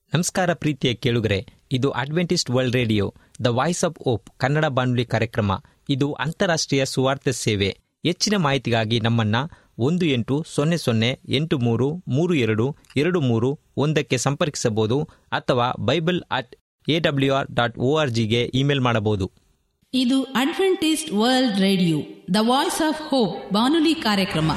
ನಮಸ್ಕಾರ ಪ್ರೀತಿಯ ಕೇಳುಗರೆ ಇದು adventist world radio the voice of hope Kannada ಬಾನುಲಿ ಕಾರ್ಯಕ್ರಮ ಇದು ಅಂತಾರಾಷ್ಟ್ರೀಯ ಸುವಾರ್ತೆ ಸೇವೆ ಹೆಚ್ಚಿನ ಮಾಹಿತಿಗಾಗಿ ನಮ್ಮನ್ನ ಒಂದು ಎಂಟು ಸೊನ್ನೆ ಸೊನ್ನೆ ಎಂಟು ಮೂರು ಮೂರು ಎರಡು ಎರಡು ಮೂರು ಒಂದಕ್ಕೆ ಸಂಪರ್ಕಿಸಬಹುದು ಅಥವಾ bible at A W R dot O R ಜಿಗೆ ಇಮೇಲ್ ಮಾಡಬಹುದು ಇದು adventist world radio the voice of hope ಬಾನುಲಿ ಕಾರ್ಯಕ್ರಮ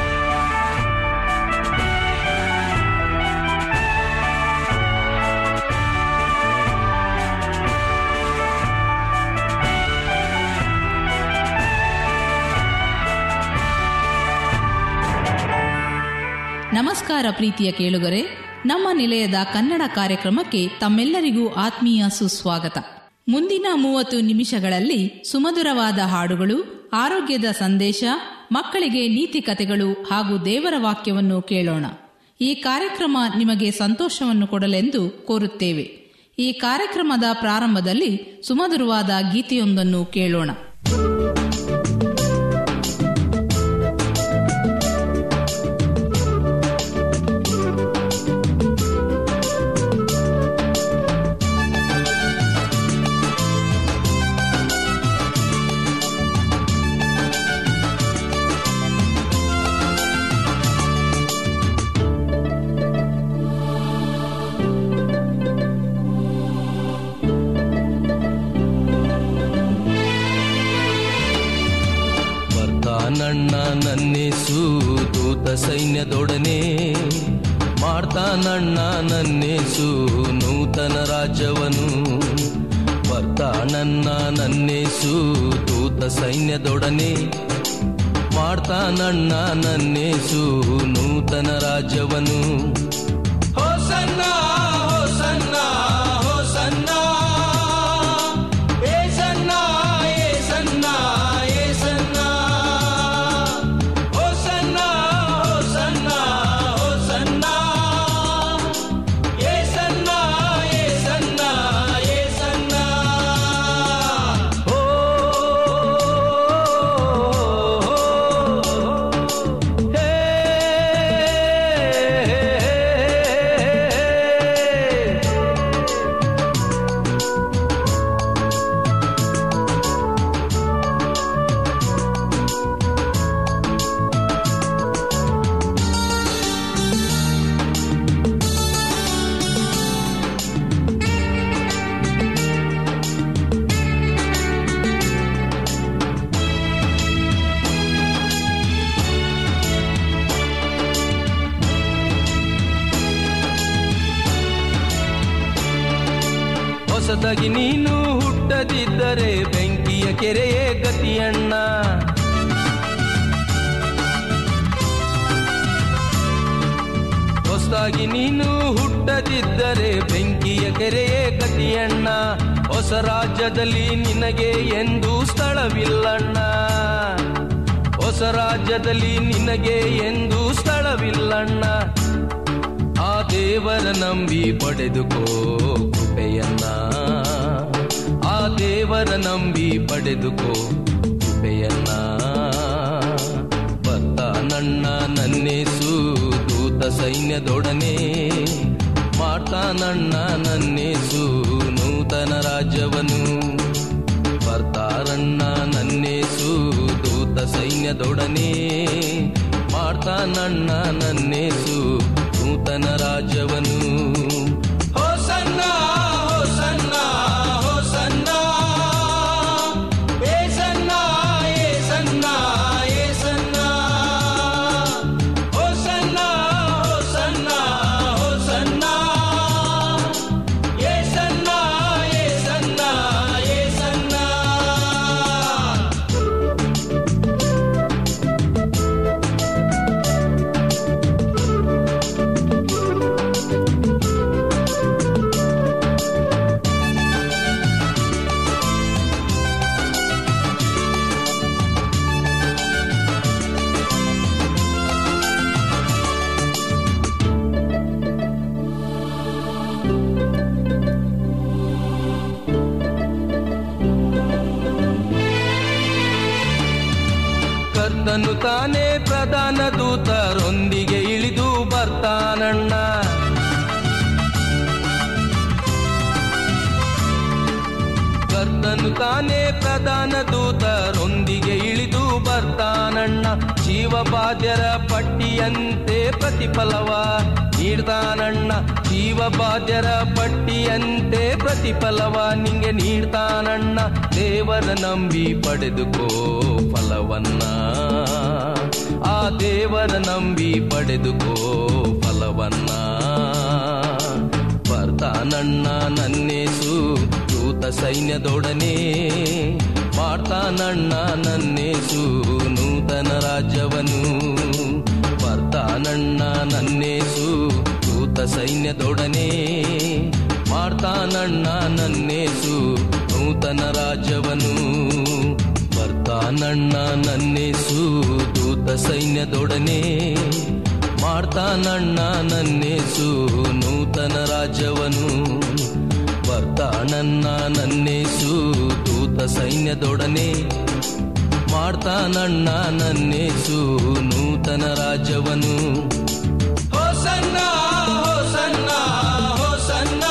ನಮಸ್ಕಾರ ಪ್ರೀತಿಯ ಕೇಳುಗರೆ ನಮ್ಮ ನಿಲಯದ ಕನ್ನಡ ಕಾರ್ಯಕ್ರಮಕ್ಕೆ ತಮ್ಮೆಲ್ಲರಿಗೂ ಆತ್ಮೀಯ ಸುಸ್ವಾಗತ ಮುಂದಿನ ಮೂವತ್ತು ನಿಮಿಷಗಳಲ್ಲಿ ಸುಮಧುರವಾದ ಹಾಡುಗಳು ಆರೋಗ್ಯದ ಸಂದೇಶ ಮಕ್ಕಳಿಗೆ ನೀತಿ ಕಥೆಗಳು ಹಾಗೂ ದೇವರ ವಾಕ್ಯವನ್ನು ಕೇಳೋಣ ಈ ಕಾರ್ಯಕ್ರಮ ನಿಮಗೆ ಸಂತೋಷವನ್ನು ಕೊಡಲೆಂದು ಕೋರುತ್ತೇವೆ ಈ ಕಾರ್ಯಕ್ರಮದ ಪ್ರಾರಂಭದಲ್ಲಿ ಸುಮಧುರವಾದ ಗೀತೆಯೊಂದನ್ನು ಕೇಳೋಣ ಬರ್ತಾನಣ್ಣ ನನ್ನೇಸು ದೂತ ಸೈನ್ಯದೊಡನೆ ಮಾಡ್ತಾನಣ್ಣ ನನ್ನೇಸು ನೂತನ ರಾಜ್ಯವನು ಬರ್ತಾನಣ್ಣ ನನ್ನೇಸು ದೂತ ಸೈನ್ಯದೊಡನೆ ಮಾಡ್ತಾನಣ್ಣ ನನ್ನೇಸು ನೂತನ ರಾಜ್ಯವನು ಹೋಸನ್ನ ಹೋಸನ್ನ ಹೋಸನ್ನ ಏಸನ್ನ ಏಸನ್ನ ಏಸನ್ನ ಹೋಸನ್ನ ಹೋಸನ್ನ ಹೋಸನ್ನ ಏಸನ್ನ ಏಸನ್ನ ಏಸನ್ನ ಓ ಹೇ ಹೊಸದಾಗಿ ನೀನು ಹುಟ್ಟದಿದ್ದರೆ ಬೆಂಕಿಯ ಕೆರೆಯೇ ಗತಿಯಣ್ಣ ಹೊಸದಾಗಿ ನೀನು ಹುಟ್ಟದಿದ್ದರೆ ಬೆಂಕಿಯ ಕೆರೆಯೇ ಗತಿಯಣ್ಣ ಹೊಸ ರಾಜ್ಯದಲ್ಲಿ ನಿನಗೆ ಎಂದು ಸ್ಥಳವಿಲ್ಲಣ್ಣ ಹೊಸ ರಾಜ್ಯದಲ್ಲಿ ನಿನಗೆ ಎಂದು ಸ್ಥಳವಿಲ್ಲಣ್ಣ ಆ ದೇವರ ನಂಬಿ ಪಡೆದುಕೋ ಕೃಪೆಯನ್ನ ಆ ದೇವರ ನಂಬಿ ಪಡೆದುಕೋ ಕೃಪೆಯನ್ನ ಬತ್ತ ನನ್ನ ನನ್ನೇಸು ದೂತ ಸೈನ್ಯದೊಡನೆ ಮಾಡ್ತಾನಣ್ಣ ನನ್ನೇಸು ನೂತನ ರಾಜ್ಯವನು ಬರ್ತಾರಣ್ಣ ನನ್ನೇಸು ದೂತ ಸೈನ್ಯದೊಡನೆ ಮಾಡ್ತಾನಣ್ಣ ನನ್ನೇಸು ನೂತನ ರಾಜ್ಯವನು ಹೋಸನ್ನ ಹೋಸನ್ನ ಹೋಸನ್ನ ಏಸನ್ನ ಏಸನ್ನ ಏಸನ್ನ ಹೋಸನ್ನ ಹೋಸನ್ನ ಹೋಸನ್ನ ಏಸನ್ನ ಏಸನ್ನ ಏಸನ್ನ ಕರ್ತನು ತಾನೇ ಪ್ರಧಾನ ದೂತರೊಂದಿಗೆ ಇಳಿದು ಬರ್ತಾನಣ್ಣ ತಾನು ತಾನೇ ಪ್ರಧಾನ ದೂತರೊಂದಿಗೆ ಇಳಿದು ಬರ್ತಾನಣ್ಣ ಜೀವಬಾಧ್ಯರ ಪಟ್ಟಿಯಂತೆ ಪ್ರತಿಫಲವ ನೀಡ್ತಾನಣ್ಣ ಜೀವಬಾಧ್ಯರ ಪಟ್ಟಿಯಂತೆ ಪ್ರತಿಫಲವ ನಿಂಗೆ ನೀಡ್ತಾನಣ್ಣ ದೇವರ ನಂಬಿ ಪಡೆದುಕೋ ಫಲವನ್ನ ಆ ದೇವರ ನಂಬಿ ಪಡೆದುಕೋ ಫಲವನ್ನ ಬರ್ತಾನಣ್ಣ ನನ್ನೇಸು ದೂತ ಸೈನ್ಯದೊಡನೆ ಮಾಡ್ತಾನಣ್ಣ ನನ್ನೇಸು ನೂತನ ರಾಜ್ಯವನು ಬರ್ತಾನಣ್ಣ ನನ್ನೇಸು ದೂತ ಸೈನ್ಯದೊಡನೆ ಮಾಡ್ತಾನಣ್ಣ ನನ್ನೇಸು ನೂತನ ರಾಜ್ಯವನು ಬರ್ತಾನಣ್ಣ ನನ್ನೇಸು ದೂತ ಸೈನ್ಯದೊಡನೆ ಮಾಡ್ತಾನಣ್ಣ ನನ್ನೇಸು ನೂತನ ರಾಜ್ಯವನು ಬರ್ತಾನಣ್ಣ ನನ್ನೇಸು ದೂತ ಸೈನ್ಯದೊಡನೆ ಮಾಡ್ತಾನಣ್ಣ ನನ್ನೇಸು ನೂತನ ರಾಜ್ಯವನು ಹೋಸನ್ನ ಹೋಸನ್ನ ಹೋಸನ್ನ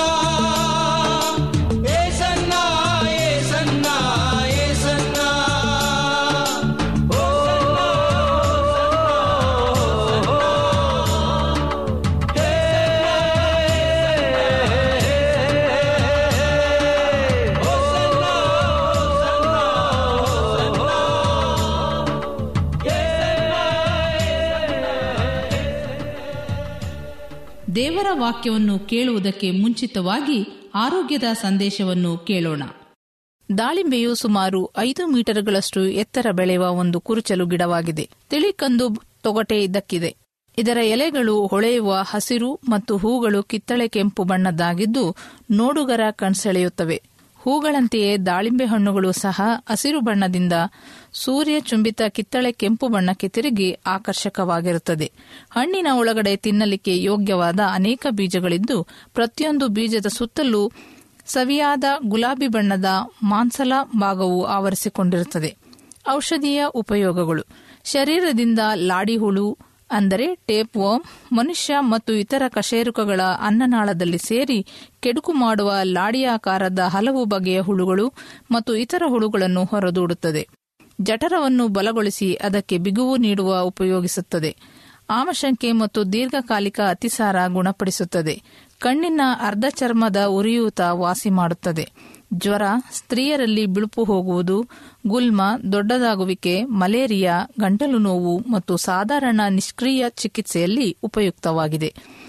ಏಸನ್ನ ಏಸನ್ನ ಏಸನ್ನ ಓ ದೇವರ ವಾಕ್ಯವನ್ನು ಕೇಳುವುದಕ್ಕೆ ಮುಂಚಿತವಾಗಿ ಆರೋಗ್ಯದ ಸಂದೇಶವನ್ನು ಕೇಳೋಣ ದಾಳಿಂಬೆಯು ಸುಮಾರು ಐದು ಮೀಟರ್ಗಳಷ್ಟು ಎತ್ತರ ಬೆಳೆಯುವ ಒಂದು ಕುರುಚಲು ಗಿಡವಾಗಿದೆ ತಿಳಿಕಂದು ತೊಗಟೆ ಇದ್ದಕ್ಕಿದೆ ಇದರ ಎಲೆಗಳು ಹೊಳೆಯುವ ಹಸಿರು ಮತ್ತು ಹೂಗಳು ಕಿತ್ತಳೆ ಕೆಂಪು ಬಣ್ಣದ್ದಾಗಿದ್ದು ನೋಡುಗರ ಕಣ್ಸೆಳೆಯುತ್ತವೆ ಹೂಗಳಂತೆಯೇ ದಾಳಿಂಬೆ ಹಣ್ಣುಗಳು ಸಹ ಹಸಿರು ಬಣ್ಣದಿಂದ ಸೂರ್ಯ ಚುಂಬಿತ ಕಿತ್ತಳೆ ಕೆಂಪು ಬಣ್ಣಕ್ಕೆ ತಿರುಗಿ ಆಕರ್ಷಕವಾಗಿರುತ್ತದೆ ಹಣ್ಣಿನ ಒಳಗಡೆ ತಿನ್ನಲಿಕ್ಕೆ ಯೋಗ್ಯವಾದ ಅನೇಕ ಬೀಜಗಳಿದ್ದು ಪ್ರತಿಯೊಂದು ಬೀಜದ ಸುತ್ತಲೂ ಸವಿಯಾದ ಗುಲಾಬಿ ಬಣ್ಣದ ಮಾಂಸಲ ಭಾಗವು ಆವರಿಸಿಕೊಂಡಿರುತ್ತದೆ ಔಷಧೀಯ ಉಪಯೋಗಗಳು ಶರೀರದಿಂದ ಲಾಡಿಹುಳು ಅಂದರೆ ಟೇಪ್ ವರ್ಮ್ ಮನುಷ್ಯ ಮತ್ತು ಇತರ ಕಶೇರುಕಗಳ ಅನ್ನನಾಳದಲ್ಲಿ ಸೇರಿ ಕೆಡುಕು ಮಾಡುವ ಲಾಡಿಯಾಕಾರದ ಹಲವು ಬಗೆಯ ಹುಳುಗಳು ಮತ್ತು ಇತರ ಹುಳುಗಳನ್ನು ಹೊರದೂಡುತ್ತದೆ ಜಠರವನ್ನು ಬಲಗೊಳಿಸಿ ಅದಕ್ಕೆ ಬಿಗುವು ನೀಡುವ ಉಪಯೋಗಿಸುತ್ತದೆ ಆಮಶಂಕೆ ಮತ್ತು ದೀರ್ಘಕಾಲಿಕ ಅತಿಸಾರ ಗುಣಪಡಿಸುತ್ತದೆ ಕಣ್ಣಿನ ಅರ್ಧ ಚರ್ಮದ ಉರಿಯೂತ ವಾಸಿ ಮಾಡುತ್ತದೆ ಜ್ವರ ಸ್ತ್ರೀಯರಲ್ಲಿ ಬಿಳುಪು ಹೋಗುವುದು ಗುಲ್ಮ ದೊಡ್ಡದಾಗುವಿಕೆ ಮಲೇರಿಯಾ ಗಂಟಲು ನೋವು ಮತ್ತು ಸಾಧಾರಣ ನಿಷ್ಕ್ರಿಯ ಚಿಕಿತ್ಸೆಯಲ್ಲಿ ಉಪಯುಕ್ತವಾಗಿದೆ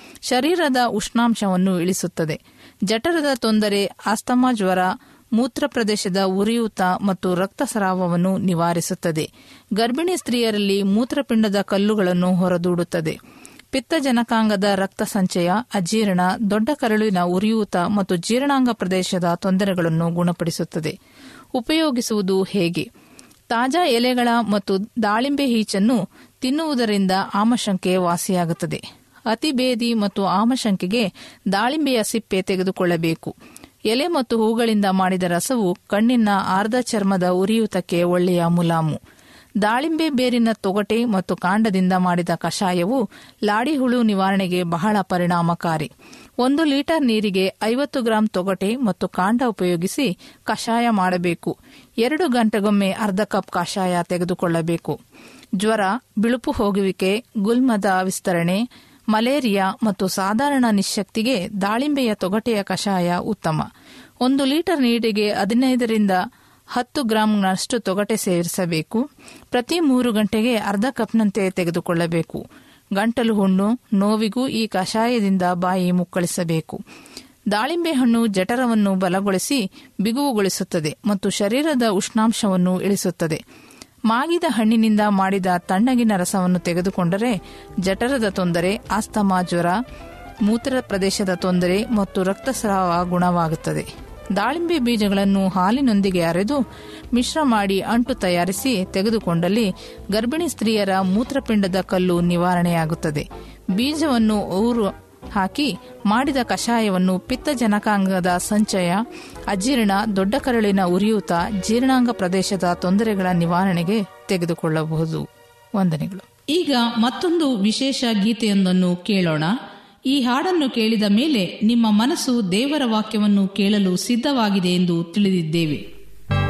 ಶರೀರದ ಉಷ್ಣಾಂಶವನ್ನು ಇಳಿಸುತ್ತದೆ ಜಠರದ ತೊಂದರೆ ಆಸ್ತಮಾ ಜ್ವರ ಮೂತ್ರ ಪ್ರದೇಶದ ಉರಿಯೂತ ಮತ್ತು ರಕ್ತಸ್ರಾವವನ್ನು ನಿವಾರಿಸುತ್ತದೆ ಗರ್ಭಿಣಿ ಸ್ತ್ರೀಯರಲ್ಲಿ ಮೂತ್ರಪಿಂಡದ ಕಲ್ಲುಗಳನ್ನು ಹೊರದೂಡುತ್ತದೆ ಪಿತ್ತಜನಕಾಂಗದ ರಕ್ತ ಸಂಚಯ ಅಜೀರ್ಣ ದೊಡ್ಡ ಕರಳಿನ ಉರಿಯೂತ ಮತ್ತು ಜೀರ್ಣಾಂಗ ಪ್ರದೇಶದ ತೊಂದರೆಗಳನ್ನು ಗುಣಪಡಿಸುತ್ತದೆ ಉಪಯೋಗಿಸುವುದು ಹೇಗೆ ತಾಜಾ ಎಲೆಗಳ ಮತ್ತು ದಾಳಿಂಬೆ ಈಚನ್ನು ತಿನ್ನುವುದರಿಂದ ಆಮಶಂಕೆ ವಾಸಿಯಾಗುತ್ತದೆ ಅತಿಬೇದಿ ಮತ್ತು ಆಮಶಂಕೆಗೆ ದಾಳಿಂಬೆಯ ಸಿಪ್ಪೆ ತೆಗೆದುಕೊಳ್ಳಬೇಕು ಎಲೆ ಮತ್ತು ಹೂಗಳಿಂದ ಮಾಡಿದ ರಸವು ಕಣ್ಣಿನ ಆರ್ಧ ಚರ್ಮದ ಉರಿಯೂತಕ್ಕೆ ಒಳ್ಳೆಯ ಮುಲಾಮು ದಾಳಿಂಬೆ ಬೇರಿನ ತೊಗಟೆ ಮತ್ತು ಕಾಂಡದಿಂದ ಮಾಡಿದ ಕಷಾಯವು ಲಾಡಿಹುಳು ನಿವಾರಣೆಗೆ ಬಹಳ ಪರಿಣಾಮಕಾರಿ ಒಂದು ಲೀಟರ್ ನೀರಿಗೆ ಐವತ್ತು ಗ್ರಾಂ ತೊಗಟೆ ಮತ್ತು ಕಾಂಡ ಉಪಯೋಗಿಸಿ ಕಷಾಯ ಮಾಡಬೇಕು ಎರಡು ಗಂಟೆಗೊಮ್ಮೆ ಅರ್ಧ ಕಪ್ ಕಷಾಯ ತೆಗೆದುಕೊಳ್ಳಬೇಕು ಜ್ವರ ಬಿಳುಪು ಹೋಗುವಿಕೆ ಗುಲ್ಮದ ವಿಸ್ತರಣೆ ಮಲೇರಿಯಾ ಮತ್ತು ಸಾಧಾರಣ ನಿಶಕ್ತಿಗೆ ದಾಳಿಂಬೆಯ ತೊಗಟೆಯ ಕಷಾಯ ಉತ್ತಮ ಒಂದು ಲೀಟರ್ ನೀರಿಗೆ ಹದಿನೈದರಿಂದ ಹತ್ತು ಗ್ರಾಂನಷ್ಟು ತೊಗಟೆ ಸೇರಿಸಬೇಕು ಪ್ರತಿ ಮೂರು ಗಂಟೆಗೆ ಅರ್ಧ ಕಪ್ನಂತೆ ತೆಗೆದುಕೊಳ್ಳಬೇಕು ಗಂಟಲು ಹುಣ್ಣು ನೋವಿಗೂ ಈ ಕಷಾಯದಿಂದ ಬಾಯಿ ಮುಕ್ಕಳಿಸಬೇಕು ದಾಳಿಂಬೆ ಹಣ್ಣು ಜಠರವನ್ನು ಬಲಗೊಳಿಸಿ ಬಿಗುವುಗೊಳಿಸುತ್ತದೆ ಮತ್ತು ಶರೀರದ ಉಷ್ಣಾಂಶವನ್ನು ಇಳಿಸುತ್ತದೆ ಮಾಗಿದ ಹಣ್ಣಿನಿಂದ ಮಾಡಿದ ತಣ್ಣಗಿನ ರಸವನ್ನು ತೆಗೆದುಕೊಂಡರೆ ಜಠರದ ತೊಂದರೆ ಆಸ್ತಮಾ ಜ್ವರ ಮೂತ್ರ ಪ್ರದೇಶದ ತೊಂದರೆ ಮತ್ತು ರಕ್ತಸ್ರಾವ ಗುಣವಾಗುತ್ತದೆ ದಾಳಿಂಬೆ ಬೀಜಗಳನ್ನು ಹಾಲಿನೊಂದಿಗೆ ಅರೆದು ಮಿಶ್ರ ಮಾಡಿ ಅಂಟು ತಯಾರಿಸಿ ತೆಗೆದುಕೊಂಡಲ್ಲಿ ಗರ್ಭಿಣಿ ಸ್ತ್ರೀಯರ ಮೂತ್ರಪಿಂಡದ ಕಲ್ಲು ನಿವಾರಣೆಯಾಗುತ್ತದೆ ಬೀಜವನ್ನು ಊರು ಹಾಕಿ ಮಾಡಿದ ಕಷಾಯವನ್ನು ಪಿತ್ತಜನಕಾಂಗದ ಸಂಚಯ ಅಜೀರ್ಣ ದೊಡ್ಡ ಕರಳಿನ ಉರಿಯೂತ ಜೀರ್ಣಾಂಗ ಪ್ರದೇಶದ ತೊಂದರೆಗಳ ನಿವಾರಣೆಗೆ ತೆಗೆದುಕೊಳ್ಳಬಹುದು ವಂದನೆಗಳು ಈಗ ಮತ್ತೊಂದು ವಿಶೇಷ ಗೀತೆಯೊಂದನ್ನು ಕೇಳೋಣ ಈ ಹಾಡನ್ನು ಕೇಳಿದ ಮೇಲೆ ನಿಮ್ಮ ಮನಸ್ಸು ದೇವರ ವಾಕ್ಯವನ್ನು ಕೇಳಲು ಸಿದ್ಧವಾಗಿದೆ ಎಂದು ತಿಳಿದಿದ್ದೇವೆ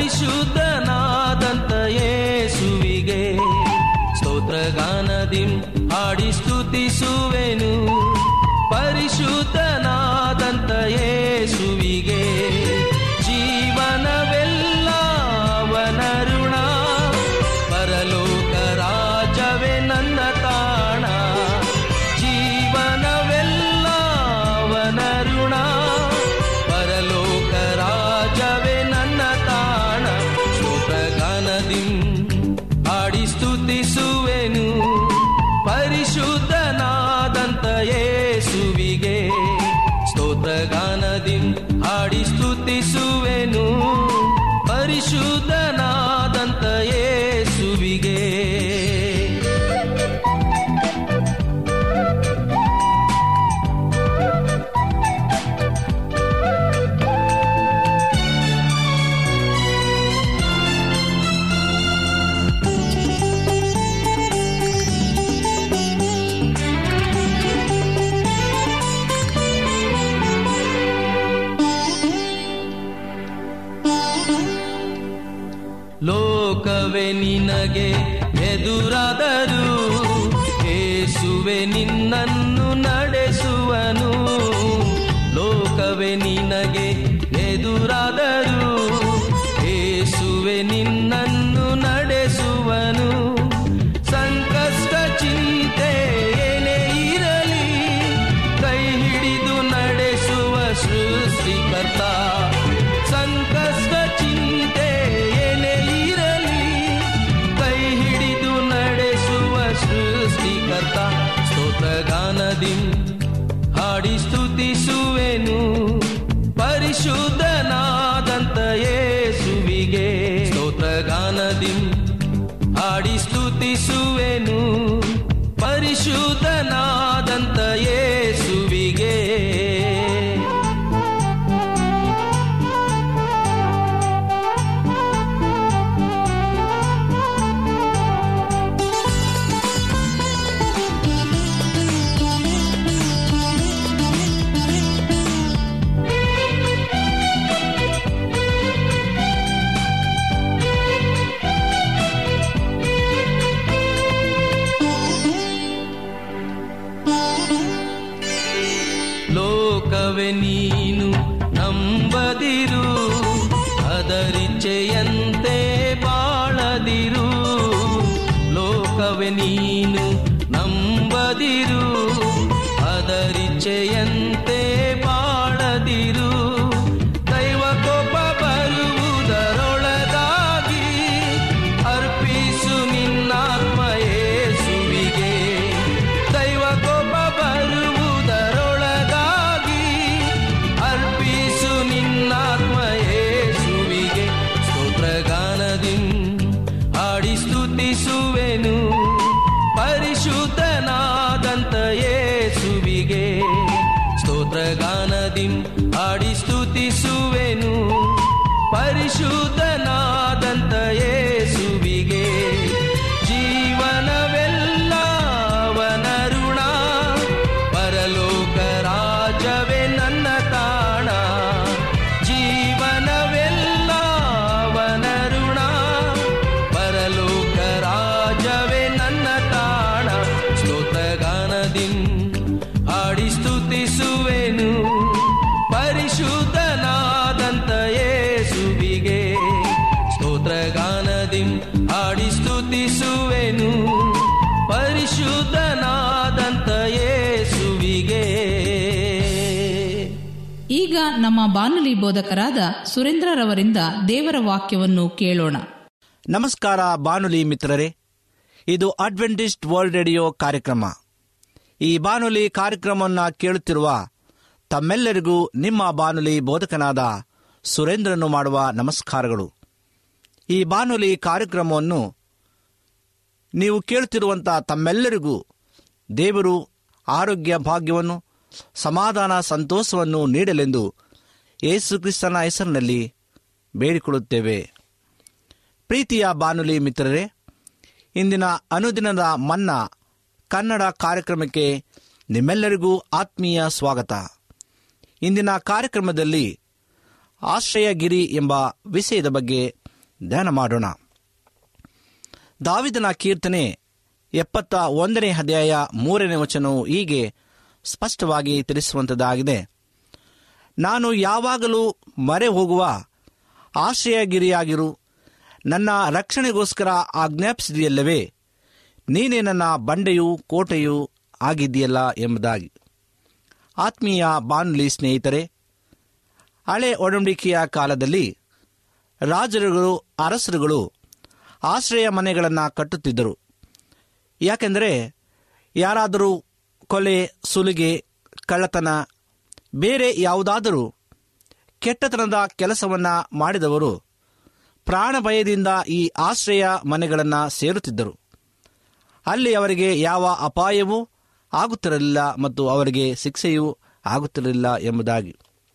ಪರಿಶುದ್ಧನಾದಂತ ಯೇಸುವಿಗೆ ಸ್ತೋತ್ರಗಾನದಿ ಹಾಡಿ ಸ್ತುತಿಸುವೆನು ಪರಿಶುದ್ಧನಾದಂತ ಯೇಸುವಿಗೆ ಜೀವನವೆಲ್ಲ ಅವನ ಋಣ ಪರಲೋಕ ರಾಜವೇ ನನ್ನ ತಾಣ ಜೀವನವೆಲ್ಲ ಅವನ ಋಣ ಪರಲೋಕ ರಾಜವೇ ನನ್ನ ತಾಣ ಸ್ತೋತ್ರಗಾನದಿ ಹಾಡಿ ಸ್ತುತಿಸುವೆನು ಪರಿಶುದ್ಧನಾದಂತ ಯೇಸುವಿಗೆ ಸ್ತೋತ್ರಗಾನದಿ ಹಾಡಿ ಸ್ತುತಿಸುವೆನು ಪರಿಶುದ್ಧನಾದಂತ ಯೇಸುವಿಗೆ ಲೋಕವೇ ನಿನಗೆ ಎದುರಾದರೂ ಏಸುವೆ ನಿನ್ನನ್ನು ನಡೆಸುವನು ಲೋಕವೇ ನಿನಗೆ ಎದುರಾದರೂ ಏಸುವೆ ನಿನ್ನನ್ನು ನಡೆಸುವನು ಸಂಕಷ್ಟ ಚಿಂತೆ ಏನೇ ಇರಲಿ ಕೈ ಹಿಡಿದು ನಡೆಸುವ ಸೃಷ್ಟಿಕರ್ತ ಸಂಕಷ್ಟ ಚಿಂತೆ ಏನೇ ಇರಲಿ ಕೈ ಹಿಡಿದು ನಡೆಸುವ ಸೃಷ್ಟಿಕರ್ತ ಸ್ತೋತ್ರಗಾನದಿ ಹಾಡಿ ಸ್ತುತಿಸುವೆನು ಪರಿಶುದ್ಧನಾದಂತ ಯೇಸುವಿಗೆ ಸ್ತೋತ್ರಗಾನದಿ ಹಾಡಿ ಸ್ತುತಿಸುವೆನು ಪರಿಶುದ್ಧನಾದಂತ ಯೇಸುವಿಗೆ ಲೋಕವೇ ನೀನು ನಂಬದಿರು ಅದರಿಚ್ಛೆಯಂತೆ ಬಾಳದಿರು ಲೋಕವೇ ನೀನು ನಂಬದಿರು ಅದರಿಚ್ಛೆಯಂತೆ ಬಾಳದಿರು ದೈವ ಕೋಪ ಬರುವುದರೊಳಗಾಗಿ ಅರ್ಪಿಸು ನಿನ್ನಾತ್ಮ ಯೇಸುವಿಗೆ ದೈವ ಕೋಪ ಬರುವುದರೊಳಗಾಗಿ ಅರ್ಪಿಸು ನಿನ್ನಾತ್ಮ ಯೇಸುವಿಗೆ ಸ್ತೋತ್ರಗಾನದಿ ಹಾಡಿ ಸ್ತುತಿಸುವೆನು ಪರಿಶುದ್ಧನಾದಂತ ಯೇಸುವಿಗೆ ಸ್ತೋತ್ರಗಾನದಿ ಹಾಡಿ ಸ್ತುತಿಸುವೆನು ಪರಿಶುದ್ಧನಾದಂತ ಯೇಸುವಿಗೆ ಜೀವನವೆಲ್ಲ ಅವನ ಋಣ ಪರಲೋಕ ರಾಜವೇ ನನ್ನ ತಾಣ ಜೀವನವೆಲ್ಲ ಅವನ ಋಣ ಪರಲೋಕ ರಾಜವೇ ನನ್ನ ತಾಣ ಸ್ತೋತ್ರಗಾನದಿ ಹಾಡಿ ಸ್ತುತಿಸುವೆನು ಪರಿಶುದ್ಧನಾದಂತ ಯೇಸುವಿಗೆ ಸ್ತೋತ್ರಗಾನದಿ ಹಾಡಿ ಸ್ತುತಿಸುವೆನು ಪರಿಶುದ್ಧನಾದಂತ ಯೇಸುವಿಗೆ ಈಗ ನಮ್ಮ ಬಾನುಲಿ ಬೋಧಕರಾದ ಸುರೇಂದ್ರರವರಿಂದ ದೇವರ ವಾಕ್ಯವನ್ನು ಕೇಳೋಣ ನಮಸ್ಕಾರ ಬಾನುಲಿ ಮಿತ್ರರೇ ಇದು ಅಡ್ವೆಂಟಿಸ್ಟ್ ವರ್ಲ್ಡ್ ರೇಡಿಯೋ ಕಾರ್ಯಕ್ರಮ ಈ ಬಾನುಲಿ ಕಾರ್ಯಕ್ರಮವನ್ನು ಕೇಳುತ್ತಿರುವ ತಮ್ಮೆಲ್ಲರಿಗೂ ನಿಮ್ಮ ಬಾನುಲಿ ಬೋಧಕನಾದ ಸುರೇಂದ್ರನು ಮಾಡುವ ನಮಸ್ಕಾರಗಳು ಈ ಬಾನುಲಿ ಕಾರ್ಯಕ್ರಮವನ್ನು ನೀವು ಕೇಳುತ್ತಿರುವಂಥ ತಮ್ಮೆಲ್ಲರಿಗೂ ದೇವರು ಆರೋಗ್ಯ ಭಾಗ್ಯವನ್ನು ಸಮಾಧಾನ ಸಂತೋಷವನ್ನು ನೀಡಲೆಂದು ಯೇಸು ಕ್ರಿಸ್ತನ ಹೆಸರಿನಲ್ಲಿ ಬೇಡಿಕೊಳ್ಳುತ್ತೇವೆ ಪ್ರೀತಿಯ ಬಾನುಲಿ ಮಿತ್ರರೇ ಇಂದಿನ ಅನುದಿನದ ಮನ್ನಾ ಕನ್ನಡ ಕಾರ್ಯಕ್ರಮಕ್ಕೆ ನಿಮ್ಮೆಲ್ಲರಿಗೂ ಆತ್ಮೀಯ ಸ್ವಾಗತ ಇಂದಿನ ಕಾರ್ಯಕ್ರಮದಲ್ಲಿ ಆಶ್ರಯಗಿರಿ ಎಂಬ ವಿಷಯದ ಬಗ್ಗೆ ಧ್ಯಾನ ಮಾಡೋಣ ದಾವಿದನ ಕೀರ್ತನೆ ಎಪ್ಪತ್ತ ಒಂದನೇ ಅಧ್ಯಾಯ ಮೂರನೇ ವಚನವು ಹೀಗೆ ಸ್ಪಷ್ಟವಾಗಿ ತಿಳಿಸುವಂಥದ್ದಾಗಿದೆ ನಾನು ಯಾವಾಗಲೂ ಮರೆ ಹೋಗುವ ಆಶ್ರಯಗಿರಿಯಾಗಿರು ನನ್ನ ರಕ್ಷಣೆಗೋಸ್ಕರ ಆಜ್ಞಾಪಿಸಿದೆಯಲ್ಲವೇ ನೀನೇ ನನ್ನ ಬಂಡೆಯೂ ಕೋಟೆಯೂ ಆಗಿದೆಯಲ್ಲ ಎಂಬುದಾಗಿ ಆತ್ಮೀಯ ಬಾನುಲಿ ಸ್ನೇಹಿತರೆ ಹಳೆ ಒಡಂಬಡಿಕೆಯ ಕಾಲದಲ್ಲಿ ರಾಜರುಗಳು ಅರಸರುಗಳು ಆಶ್ರಯ ಮನೆಗಳನ್ನು ಕಟ್ಟುತ್ತಿದ್ದರು ಯಾಕೆಂದರೆ ಯಾರಾದರೂ ಕೊಲೆ ಸುಲಿಗೆ ಕಳ್ಳತನ ಬೇರೆ ಯಾವುದಾದರೂ ಕೆಟ್ಟತನದ ಕೆಲಸವನ್ನು ಮಾಡಿದವರು ಪ್ರಾಣ ಭಯದಿಂದ ಈ ಆಶ್ರಯ ಮನೆಗಳನ್ನು ಸೇರುತ್ತಿದ್ದರು ಅಲ್ಲಿ ಅವರಿಗೆ ಯಾವ ಅಪಾಯವೂ ಆಗುತ್ತಿರಲಿಲ್ಲ ಮತ್ತು ಅವರಿಗೆ ಶಿಕ್ಷೆಯೂ ಆಗುತ್ತಿರಲಿಲ್ಲ ಎಂಬುದಾಗಿ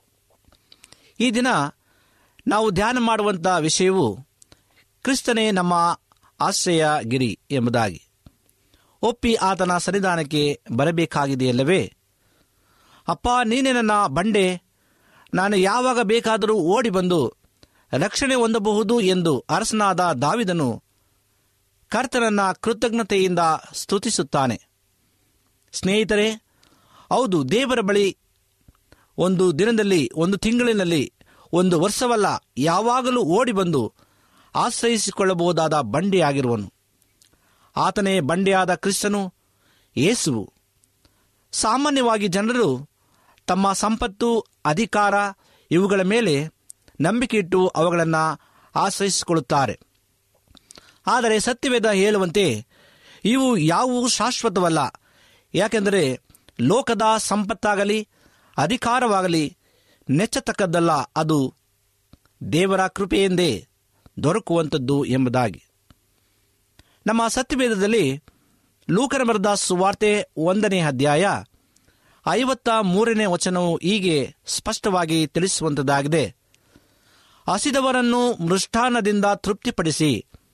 ಈ ದಿನ ನಾವು ಧ್ಯಾನ ಮಾಡುವಂಥ ವಿಷಯವು ಕ್ರಿಸ್ತನೇ ನಮ್ಮ ಆಶ್ರಯಗಿರಿ ಎಂಬುದಾಗಿ ಒಪ್ಪಿ ಆತನ ಸನ್ನಿಧಾನಕ್ಕೆ ಬರಬೇಕಾಗಿದೆಯಲ್ಲವೇ ಅಪ್ಪ ನೀನೇ ನನ್ನ ಬಂಡೆ ನಾನು ಯಾವಾಗ ಬೇಕಾದರೂ ಓಡಿ ಬಂದು ರಕ್ಷಣೆ ಹೊಂದಬಹುದು ಎಂದು ಅರಸನಾದ ದಾವಿದನು ಕರ್ತನನ್ನ ಕೃತಜ್ಞತೆಯಿಂದ ಸ್ತುತಿಸುತ್ತಾನೆ ಸ್ನೇಹಿತರೆ ಹೌದು ದೇವರ ಬಳಿ ಒಂದು ದಿನದಲ್ಲಿ ಒಂದು ತಿಂಗಳಿನಲ್ಲಿ ಒಂದು ವರ್ಷವಲ್ಲ ಯಾವಾಗಲೂ ಓಡಿ ಬಂದು ಆಶ್ರಯಿಸಿಕೊಳ್ಳಬಹುದಾದ ಬಂಡೆಯಾಗಿರುವನು ಆತನೇ ಬಂಡೆಯಾದ ಕ್ರಿಸ್ತನು ಯೇಸುವು ಸಾಮಾನ್ಯವಾಗಿ ಜನರು ತಮ್ಮ ಸಂಪತ್ತು ಅಧಿಕಾರ ಇವುಗಳ ಮೇಲೆ ನಂಬಿಕೆ ಇಟ್ಟು ಅವುಗಳನ್ನು ಆಶ್ರಯಿಸಿಕೊಳ್ಳುತ್ತಾರೆ ಆದರೆ ಸತ್ಯವೇದ ಹೇಳುವಂತೆ ಇವು ಯಾವುವು ಶಾಶ್ವತವಲ್ಲ ಯಾಕೆಂದರೆ ಲೋಕದ ಸಂಪತ್ತಾಗಲಿ ಅಧಿಕಾರವಾಗಲಿ ನೆಚ್ಚತಕ್ಕದ್ದಲ್ಲ ಅದು ದೇವರ ಕೃಪೆಯಿಂದೇ ದೊರಕುವಂಥದ್ದು ಎಂಬುದಾಗಿ ನಮ್ಮ ಸತ್ಯವೇದದಲ್ಲಿ ಲೂಕನ ಬರೆದ ಸುವಾರ್ತೆ ಒಂದನೇ ಅಧ್ಯಾಯ ಐವತ್ತ ಮೂರನೇ ವಚನವು ಹೀಗೆ ಸ್ಪಷ್ಟವಾಗಿ ತಿಳಿಸುವಂಥದ್ದಾಗಿದೆ ಹಸಿದವರನ್ನು ಮೃಷ್ಟಾನದಿಂದ ತೃಪ್ತಿಪಡಿಸಿ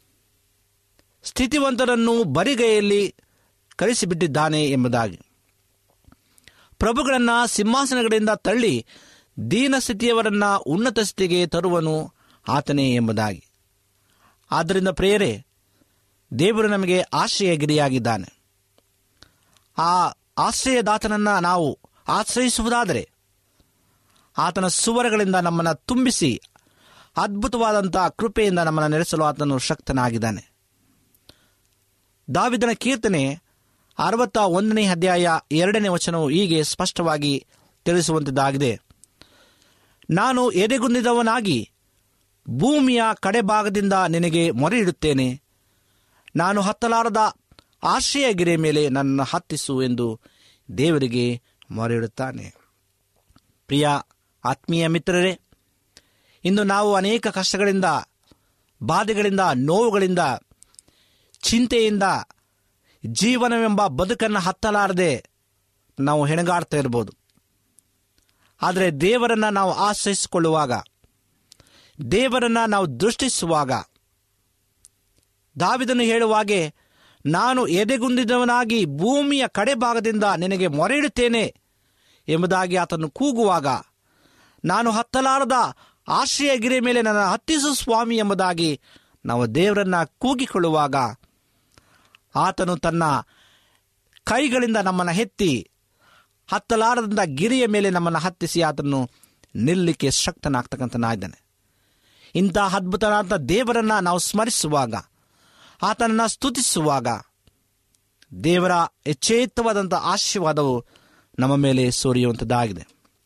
ಸ್ಥಿತಿವಂತರನ್ನು ಬರಿಗೈಯಲ್ಲಿ ಕಳಿಸಿಬಿಟ್ಟಿದ್ದಾನೆ ಎಂಬುದಾಗಿ ಪ್ರಭುಗಳನ್ನು ಸಿಂಹಾಸನಗಳಿಂದ ತಳ್ಳಿ ದೀನ ಸ್ಥಿತಿಯವರನ್ನ ಉನ್ನತ ಸ್ಥಿತಿಗೆ ತರುವನು ಆತನೇ ಎಂಬುದಾಗಿ ಆದ್ದರಿಂದ ಪ್ರೇಯರೆ ದೇವರು ನಮಗೆ ಆಶ್ರಯಗಿರಿಯಾಗಿದ್ದಾನೆ ಆ ಆಶ್ರಯದಾತನನ್ನು ನಾವು ಆಶ್ರಯಿಸುವುದಾದರೆ ಆತನ ಸುವರಗಳಿಂದ ನಮ್ಮನ್ನು ತುಂಬಿಸಿ ಅದ್ಭುತವಾದಂಥ ಕೃಪೆಯಿಂದ ನಮ್ಮನ್ನು ನೆಲೆಸಲು ಆತನು ಶಕ್ತನಾಗಿದ್ದಾನೆ ದಾವಿದನ ಕೀರ್ತನೆ ಅರವತ್ತ ಒಂದನೇ ಅಧ್ಯಾಯ ಎರಡನೇ ವಚನವು ಹೀಗೆ ಸ್ಪಷ್ಟವಾಗಿ ತಿಳಿಸುವಂಥದ್ದಾಗಿದೆ ನಾನು ಎದೆಗುಂದಿದವನಾಗಿ ಭೂಮಿಯ ಕಡೆಭಾಗದಿಂದ ನಿನಗೆ ಮೊರೆ ಇಡುತ್ತೇನೆ ನಾನು ಹತ್ತಲಾರದ ಆಶ್ರಯಗಿರಿಯ ಮೇಲೆ ನನ್ನ ಹತ್ತಿಸು ಎಂದು ದೇವರಿಗೆ ಮೊರೆ ಇಡುತ್ತಾನೆ ಪ್ರಿಯ ಆತ್ಮೀಯ ಮಿತ್ರರೇ ಇಂದು ನಾವು ಅನೇಕ ಕಷ್ಟಗಳಿಂದ ಬಾಧೆಗಳಿಂದ ನೋವುಗಳಿಂದ ಚಿಂತೆಯಿಂದ ಜೀವನವೆಂಬ ಬದುಕನ್ನು ಹತ್ತಲಾರದೆ ನಾವು ಹೆಣಗಾಡ್ತಾ ಇರ್ಬೋದು ಆದರೆ ದೇವರನ್ನು ನಾವು ಆಶ್ರಯಿಸಿಕೊಳ್ಳುವಾಗ ದೇವರನ್ನು ನಾವು ದೃಷ್ಟಿಸುವಾಗ ದಾವಿದನು ಹೇಳುವಾಗೆ ನಾನು ಎದೆಗುಂದಿದವನಾಗಿ ಭೂಮಿಯ ಕಡೆ ಭಾಗದಿಂದ ನಿನಗೆ ಮೊರೆ ಇಡುತ್ತೇನೆ ಎಂಬುದಾಗಿ ಆತನು ಕೂಗುವಾಗ ನಾನು ಹತ್ತಲಾರದ ಆಶ್ರಯಗಿರಿ ಮೇಲೆ ನನ್ನ ಹತ್ತಿಸು ಸ್ವಾಮಿ ಎಂಬುದಾಗಿ ನಾವು ದೇವರನ್ನ ಕೂಗಿಕೊಳ್ಳುವಾಗ ಆತನು ತನ್ನ ಕೈಗಳಿಂದ ನಮ್ಮನ್ನು ಎತ್ತಿ ಹತ್ತಲಾರದಿಂದ ಗಿರಿಯ ಮೇಲೆ ನಮ್ಮನ್ನು ಹತ್ತಿಸಿ ಆತನು ನಿಲ್ಲಲಿಕ್ಕೆ ಶಕ್ತನಾಗ್ತಕ್ಕಂಥನಾಗಿದ್ದಾನೆ ಇಂಥ ಅದ್ಭುತನಾದ ದೇವರನ್ನ ನಾವು ಸ್ಮರಿಸುವಾಗ ಆತನನ್ನು ಸ್ತುತಿಸುವಾಗ ದೇವರ ಎಚ್ಚೇತವಾದಂಥ ಆಶೀರ್ವಾದವು ನಮ್ಮ ಮೇಲೆ ಸುರಿಯುವಂಥದ್ದಾಗಿದೆ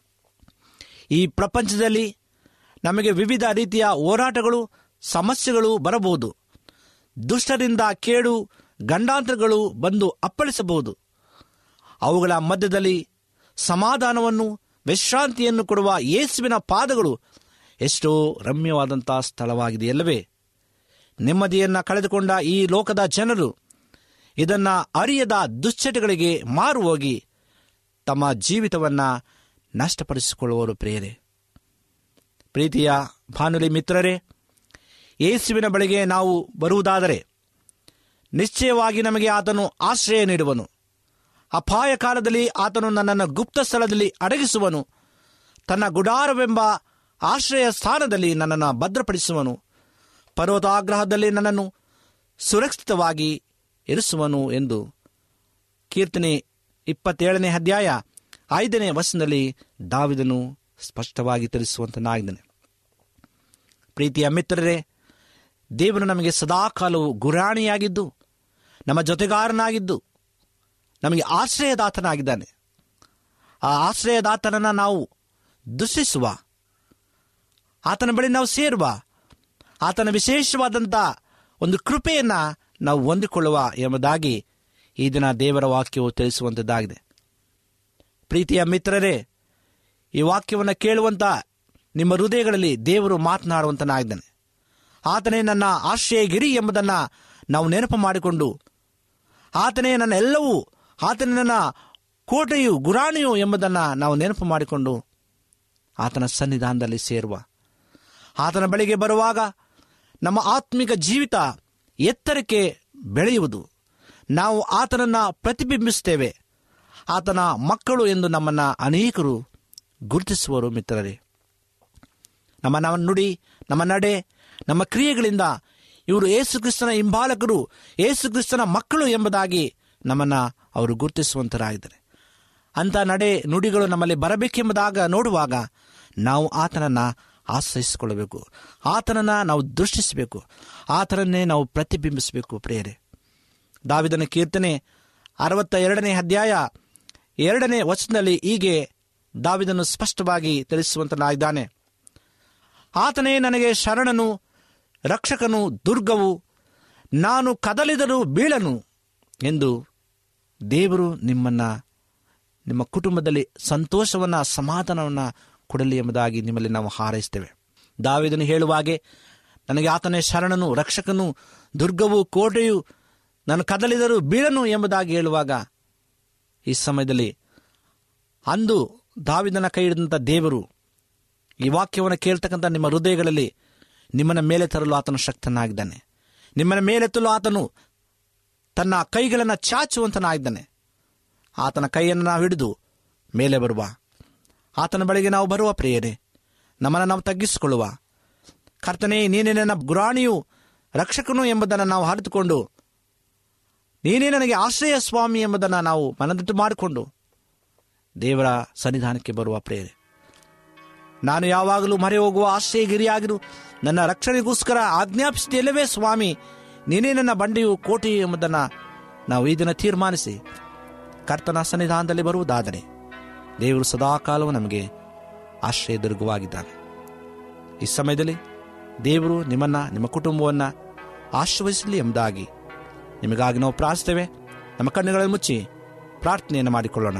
ಈ ಪ್ರಪಂಚದಲ್ಲಿ ನಮಗೆ ವಿವಿಧ ರೀತಿಯ ಹೋರಾಟಗಳು ಸಮಸ್ಯೆಗಳು ಬರಬಹುದು ದುಷ್ಟರಿಂದ ಕೇಡು ಗಂಡಾಂತರಗಳು ಬಂದು ಅಪ್ಪಳಿಸಬಹುದು ಅವುಗಳ ಮಧ್ಯದಲ್ಲಿ ಸಮಾಧಾನವನ್ನು ವಿಶ್ರಾಂತಿಯನ್ನು ಕೊಡುವ ಯೇಸುವಿನ ಪಾದಗಳು ಎಷ್ಟೋ ರಮ್ಯವಾದಂಥ ಸ್ಥಳವಾಗಿದೆಯಲ್ಲವೇ ನೆಮ್ಮದಿಯನ್ನು ಕಳೆದುಕೊಂಡ ಈ ಲೋಕದ ಜನರು ಇದನ್ನು ಅರಿಯದ ದುಶ್ಚಟಗಳಿಗೆ ಮಾರು ಹೋಗಿ ತಮ್ಮ ಜೀವಿತವನ್ನು ನಷ್ಟಪಡಿಸಿಕೊಳ್ಳುವರು ಪ್ರೇರೆ ಪ್ರೀತಿಯ ಭಾನುಲಿ ಮಿತ್ರರೇ ಯೇಸುವಿನ ಬಳಿಗೆ ನಾವು ಬರುವುದಾದರೆ ನಿಶ್ಚಯವಾಗಿ ನಮಗೆ ಆತನು ಆಶ್ರಯ ನೀಡುವನು ಅಪಾಯ ಕಾಲದಲ್ಲಿ ಆತನು ನನ್ನನ್ನು ಗುಪ್ತ ಸ್ಥಳದಲ್ಲಿ ಅಡಗಿಸುವನು ತನ್ನ ಗುಡಾರವೆಂಬ ಆಶ್ರಯ ಸ್ಥಾನದಲ್ಲಿ ನನ್ನನ್ನು ಭದ್ರಪಡಿಸುವನು ಪರ್ವತಾಗ್ರಹದಲ್ಲಿ ನನ್ನನ್ನು ಸುರಕ್ಷಿತವಾಗಿ ಇರಿಸುವನು ಎಂದು ಕೀರ್ತನೆ ಇಪ್ಪತ್ತೇಳನೇ ಅಧ್ಯಾಯ ಐದನೇ ವರ್ಷದಲ್ಲಿ ದಾವಿದನು ಸ್ಪಷ್ಟವಾಗಿ ತಿಳಿಸುವಂತನಾಗಿದ್ದಾನೆ ಪ್ರೀತಿಯ ಮಿತ್ರರೇ ದೇವರು ನಮಗೆ ಸದಾಕಾಲವು ಗುರಾಣಿಯಾಗಿದ್ದು ನಮ್ಮ ಜೊತೆಗಾರನಾಗಿದ್ದು ನಮಗೆ ಆಶ್ರಯದಾತನಾಗಿದ್ದಾನೆ ಆ ಆಶ್ರಯದಾತನನ್ನು ನಾವು ದುಷಿಸುವ ಆತನ ಬಳಿ ನಾವು ಸೇರುವ ಆತನ ವಿಶೇಷವಾದಂಥ ಒಂದು ಕೃಪೆಯನ್ನು ನಾವು ಹೊಂದಿಕೊಳ್ಳುವ ಎಂಬುದಾಗಿ ಈ ದಿನ ದೇವರ ವಾಕ್ಯವು ತಿಳಿಸುವಂಥದ್ದಾಗಿದೆ ಪ್ರೀತಿಯ ಮಿತ್ರರೇ ಈ ವಾಕ್ಯವನ್ನು ಕೇಳುವಂಥ ನಿಮ್ಮ ಹೃದಯಗಳಲ್ಲಿ ದೇವರು ಮಾತನಾಡುವಂತನಾಗಿದ್ದಾನೆ ಆತನೇ ನನ್ನ ಆಶ್ರಯಗಿರಿ ಎಂಬುದನ್ನು ನಾವು ನೆನಪು ಮಾಡಿಕೊಂಡು ಆತನೇ ನನ್ನ ಎಲ್ಲವೂ ಆತನೇ ನನ್ನ ಕೋಟೆಯು ಗುರಾಣಿಯು ಎಂಬುದನ್ನು ನಾವು ನೆನಪು ಮಾಡಿಕೊಂಡು ಆತನ ಸನ್ನಿಧಾನದಲ್ಲಿ ಸೇರುವ ಆತನ ಬಳಿಗೆ ಬರುವಾಗ ನಮ್ಮ ಆತ್ಮಿಕ ಜೀವಿತ ಎತ್ತರಕ್ಕೆ ಬೆಳೆಯುವುದು ನಾವು ಆತನನ್ನು ಪ್ರತಿಬಿಂಬಿಸುತ್ತೇವೆ ಆತನ ಮಕ್ಕಳು ಎಂದು ನಮ್ಮನ್ನು ಅನೇಕರು ಗುರುತಿಸುವರು ಮಿತ್ರರೇ ನಮ್ಮ ನಮ್ಮ ನುಡಿ ನಮ್ಮ ನಡೆ ನಮ್ಮ ಕ್ರಿಯೆಗಳಿಂದ ಇವರು ಏಸುಕ್ರಿಸ್ತನ ಹಿಂಬಾಲಕರು ಏಸುಕ್ರಿಸ್ತನ ಮಕ್ಕಳು ಎಂಬುದಾಗಿ ನಮ್ಮನ್ನು ಅವರು ಗುರುತಿಸುವಂತರಾಗಿದ್ದಾರೆ ಅಂಥ ನಡೆ ನುಡಿಗಳು ನಮ್ಮಲ್ಲಿ ಬರಬೇಕೆಂಬುದಾಗ ನೋಡುವಾಗ ನಾವು ಆತನನ್ನು ಆಶ್ರಯಿಸಿಕೊಳ್ಳಬೇಕು ಆತನನ್ನು ನಾವು ದೃಷ್ಟಿಸಬೇಕು ಆತನನ್ನೇ ನಾವು ಪ್ರತಿಬಿಂಬಿಸಬೇಕು ಪ್ರೇರೆ ದಾವಿದನ ಕೀರ್ತನೆ ಅರವತ್ತ ಎರಡನೇ ಅಧ್ಯಾಯ ಎರಡನೇ ವಚನದಲ್ಲಿ ಹೀಗೆ ದಾವಿದನು ಸ್ಪಷ್ಟವಾಗಿ ತಿಳಿಸುವಂತನಾಗಿದ್ದಾನೆ ಆತನೇ ನನಗೆ ಶರಣನು ರಕ್ಷಕನು ದುರ್ಗವು ನಾನು ಕದಲಿದರೂ ಬೀಳನು ಎಂದು ದೇವರು ನಿಮ್ಮನ್ನ ನಿಮ್ಮ ಕುಟುಂಬದಲ್ಲಿ ಸಂತೋಷವನ್ನ ಸಮಾಧಾನವನ್ನ ಕೊಡಲಿ ಎಂಬುದಾಗಿ ನಿಮ್ಮಲ್ಲಿ ನಾವು ಹಾರೈಸ್ತೇವೆ ದಾವಿದನು ಹೇಳುವಾಗೆ ನನಗೆ ಆತನೇ ಶರಣನು ರಕ್ಷಕನು ದುರ್ಗವು ಕೋಟೆಯು ನಾನು ಕದಲಿದರೂ ಬೀಳನು ಎಂಬುದಾಗಿ ಹೇಳುವಾಗ ಈ ಸಮಯದಲ್ಲಿ ಅಂದು ದಾವಿದನ ಕೈ ಹಿಡಿದಂಥ ದೇವರು ಈ ವಾಕ್ಯವನ್ನು ಕೇಳ್ತಕ್ಕಂಥ ನಿಮ್ಮ ಹೃದಯಗಳಲ್ಲಿ ನಿಮ್ಮನ್ನ ಮೇಲೆ ತರಲು ಆತನು ಶಕ್ತನಾಗಿದ್ದಾನೆ ನಿಮ್ಮನ್ನ ಮೇಲೆತ್ತಲು ಆತನು ತನ್ನ ಕೈಗಳನ್ನು ಚಾಚುವಂತನಾಗಿದ್ದಾನೆ ಆತನ ಕೈಯನ್ನು ನಾವು ಹಿಡಿದು ಮೇಲೆ ಬರುವ ಆತನ ಬಳಿಗೆ ನಾವು ಬರುವ ಪ್ರೇಯರೆ ನಮ್ಮನ್ನು ನಾವು ತಗ್ಗಿಸಿಕೊಳ್ಳುವ ಕರ್ತನೇ ನೀನೇ ನನ್ನ ಗುರಾಣಿಯು ರಕ್ಷಕನು ಎಂಬುದನ್ನು ನಾವು ಅರಿತುಕೊಂಡು ನೀನೇ ನನಗೆ ಆಶ್ರಯ ಸ್ವಾಮಿ ಎಂಬುದನ್ನು ನಾವು ಮನದಟ್ಟು ಮಾಡಿಕೊಂಡು ದೇವರ ಸನ್ನಿಧಾನಕ್ಕೆ ಬರುವ ಪ್ರೇರೆ ನಾನು ಯಾವಾಗಲೂ ಮರೆ ಹೋಗುವ ಆಶ್ರಯಗಿರಿಯಾಗಿರು ನನ್ನ ರಕ್ಷಣೆಗೋಸ್ಕರ ಆಜ್ಞಾಪಿಸಿದೆಲ್ಲವೇ ಸ್ವಾಮಿ ನೀನೇ ನನ್ನ ಬಂಡೆಯು ಕೋಟೆಯು ಎಂಬುದನ್ನು ನಾವು ಈ ದಿನ ತೀರ್ಮಾನಿಸಿ ಕರ್ತನ ಸನ್ನಿಧಾನದಲ್ಲಿ ಬರುವುದಾದರೆ ದೇವರು ಸದಾಕಾಲವೂ ನಮಗೆ ಆಶ್ರಯ ದುರ್ಗವಾಗಿದ್ದಾನೆ ಈ ಸಮಯದಲ್ಲಿ ದೇವರು ನಿಮ್ಮನ್ನ ನಿಮ್ಮ ಕುಟುಂಬವನ್ನು ಆಶ್ರಯಿಸಲಿ ಎಂಬುದಾಗಿ ನಿಮಗಾಗಿ ನಾವು ಪ್ರಾರ್ಥಿಸ್ತೇವೆ ನಮ್ಮ ಕಣ್ಣುಗಳನ್ನು ಮುಚ್ಚಿ ಪ್ರಾರ್ಥನೆಯನ್ನು ಮಾಡಿಕೊಳ್ಳೋಣ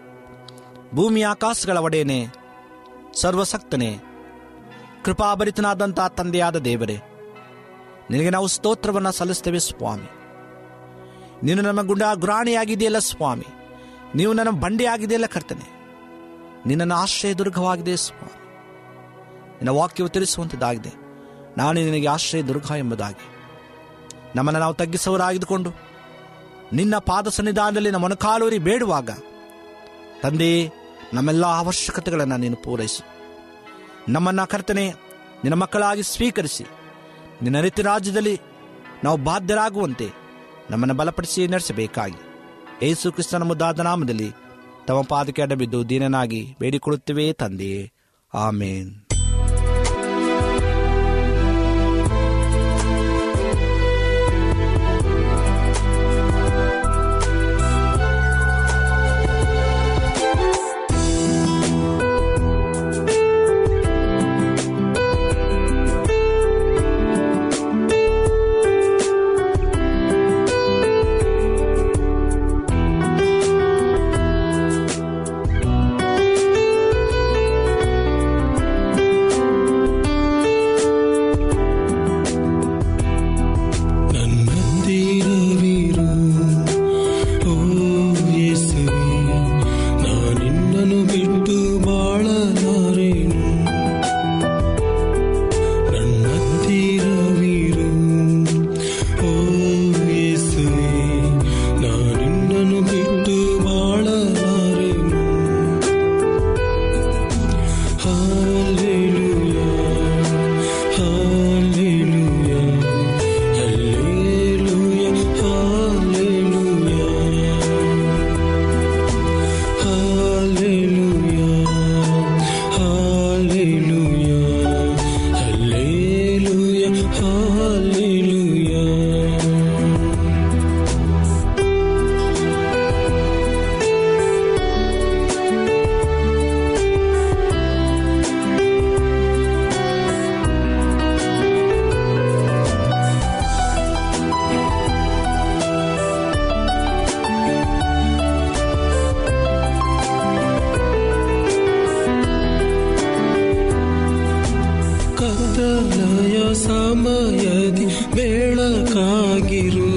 ಭೂಮಿ ಆಕಾಶಗಳ ಒಡೆಯನೆ ಸರ್ವಸಕ್ತನೇ ಕೃಪಾಭರಿತನಾದಂಥ ತಂದೆಯಾದ ದೇವರೇ ನಿನಗೆ ನಾವು ಸ್ತೋತ್ರವನ್ನು ಸಲ್ಲಿಸ್ತೇವೆ ಸ್ವಾಮಿ ನೀನು ನಮ್ಮ ಗುಂಡ ಗುರಾಣಿಯಾಗಿದೆಯಲ್ಲ ಸ್ವಾಮಿ ನೀವು ನನ್ನ ಬಂಡೆಯಾಗಿದೆಯಲ್ಲ ಕರ್ತನೆ ನಿನ್ನನ್ನು ಆಶ್ರಯ ದುರ್ಗವಾಗಿದೆ ಸ್ವಾಮಿ ನಿನ್ನ ವಾಕ್ಯವು ತಿಳಿಸುವಂಥದ್ದಾಗಿದೆ ನಾನು ನಿನಗೆ ಆಶ್ರಯ ದುರ್ಗ ಎಂಬುದಾಗಿ ನಮ್ಮನ್ನು ನಾವು ತಗ್ಗಿಸವರಾಗಿದ್ದುಕೊಂಡು ನಿನ್ನ ಪಾದ ಸನ್ನಿಧಾನದಲ್ಲಿ ನಮ್ಮ ಮೊಣಕಾಲೂರಿ ಬೇಡುವಾಗ ತಂದೆ ನಮ್ಮೆಲ್ಲ ಅವಶ್ಯಕತೆಗಳನ್ನು ನೀನು ಪೂರೈಸು ನಮ್ಮನ್ನ ಕರ್ತನೆ ನಿನ್ನ ಮಕ್ಕಳಾಗಿ ಸ್ವೀಕರಿಸಿ ನಿನ್ನ ರೀತಿ ರಾಜ್ಯದಲ್ಲಿ ನಾವು ಬಾಧ್ಯರಾಗುವಂತೆ ನಮ್ಮನ್ನು ಬಲಪಡಿಸಿ ನಡೆಸಬೇಕಾಗಿ ಯೇಸು ಕ್ರಿಸ್ತನ ಮುದ್ದಾದ ನಾಮದಲ್ಲಿ ತಮ್ಮ ಪಾದಕ್ಕೆ ಅಡ್ಡಬಿದ್ದು ದೀನನಾಗಿ ಬೇಡಿಕೊಳ್ಳುತ್ತೇವೆ ತಂದೆಯೇ ಆಮೇನ್ ಿ ಬೆಳಕಾಗಿರು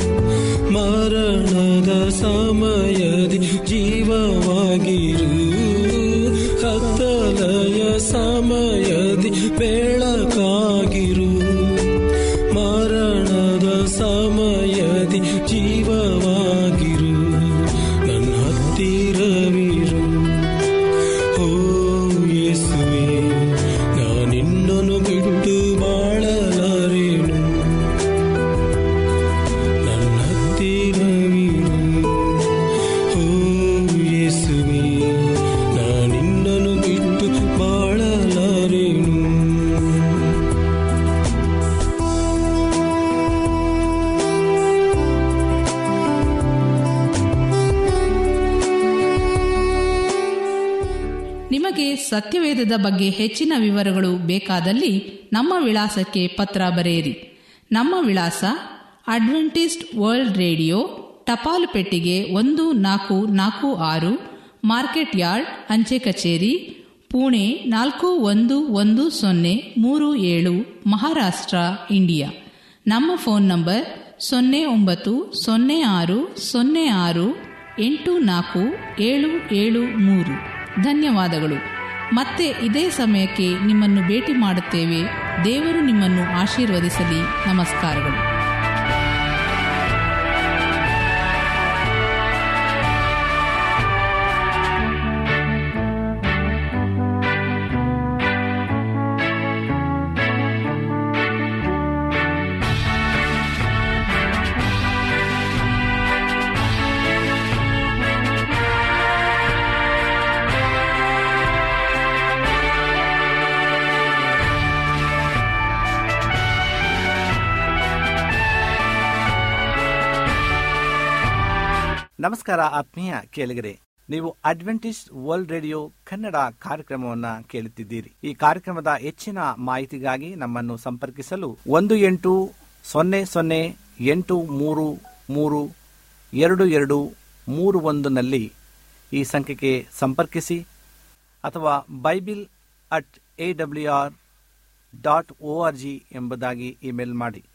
ಮರಣದ ಸಮಯದಿ ಜೀವವಾಗಿರು ಕತ್ತಲೆಯ ಸಮಯದಿ ಬೆಳಕಾಗಿರು ಮರಣದ ಸಮಯದಿ ಜೀವವಾಗಿರು ನನ್ನ ಹತ್ತಿರವಿರು ಓ ಯೇಸುವೆ ನಾನಿನ್ನನು ಬಿಟ್ಟು ಬಾಳಲಾರೇನು ನನ್ನ ಹತ್ತಿರವಿರು ಓ ಯೇಸುವೆ ನಾನಿನ್ನನು ಬಿಟ್ಟು ಬಾಳಲಾರೇನು ನಿಮಗೆ ಸತ್ಯವೇದದ ಬಗ್ಗೆ ಹೆಚ್ಚಿನ ವಿವರಗಳು ಬೇಕಾದಲ್ಲಿ ನಮ್ಮ ವಿಳಾಸಕ್ಕೆ ಪತ್ರ ಬರೆಯಿರಿ ನಮ್ಮ ವಿಳಾಸ ಅಡ್ವೆಂಟಿಸ್ಟ್ ವರ್ಲ್ಡ್ ರೇಡಿಯೋ ಟಪಾಲು ಪೆಟ್ಟಿಗೆ ಒಂದು ನಾಲ್ಕು ನಾಲ್ಕು ಆರು ಮಾರ್ಕೆಟ್ ಯಾರ್ಡ್ ಅಂಚೆ ಕಚೇರಿ ಪುಣೆ ನಾಲ್ಕು ಒಂದು ಒಂದು ಸೊನ್ನೆ ಮೂರು ಏಳು ಮಹಾರಾಷ್ಟ್ರ ಇಂಡಿಯಾ ನಮ್ಮ ಫೋನ್ ನಂಬರ್ ಸೊನ್ನೆ ಒಂಬತ್ತು ಸೊನ್ನೆ ಆರು ಸೊನ್ನೆ ಆರು ಎಂಟು ನಾಲ್ಕು ಏಳು ಏಳು ಮೂರು ಧನ್ಯವಾದಗಳು ಮತ್ತೆ ಇದೇ ಸಮಯಕ್ಕೆ ನಿಮ್ಮನ್ನು ಭೇಟಿ ಮಾಡುತ್ತೇವೆ ದೇವರು ನಿಮ್ಮನ್ನು ಆಶೀರ್ವದಿಸಲಿ ನಮಸ್ಕಾರಗಳು ನಮಸ್ಕಾರ ಆತ್ಮೀಯ ಕೇಳಿಗರೆ ನೀವು ಅಡ್ವೆಂಟಿಸ್ಟ್ ವರ್ಲ್ಡ್ ರೇಡಿಯೋ ಕನ್ನಡ ಕಾರ್ಯಕ್ರಮವನ್ನ ಕೇಳುತ್ತಿದ್ದೀರಿ ಈ ಕಾರ್ಯಕ್ರಮದ ಹೆಚ್ಚಿನ ಮಾಹಿತಿಗಾಗಿ ನಮ್ಮನ್ನು ಸಂಪರ್ಕಿಸಲು ಒಂದು ಎಂಟು ಸೊನ್ನೆ ಸೊನ್ನೆ ಎಂಟು ಮೂರು ಮೂರು ಎರಡು ಎರಡು ಮೂರು ಒಂದನಲ್ಲಿ ಈ ಸಂಖ್ಯೆಗೆ ಸಂಪರ್ಕಿಸಿ ಅಥವಾ bible at A W R dot O R G ಎಂಬುದಾಗಿ ಇಮೇಲ್ ಮಾಡಿ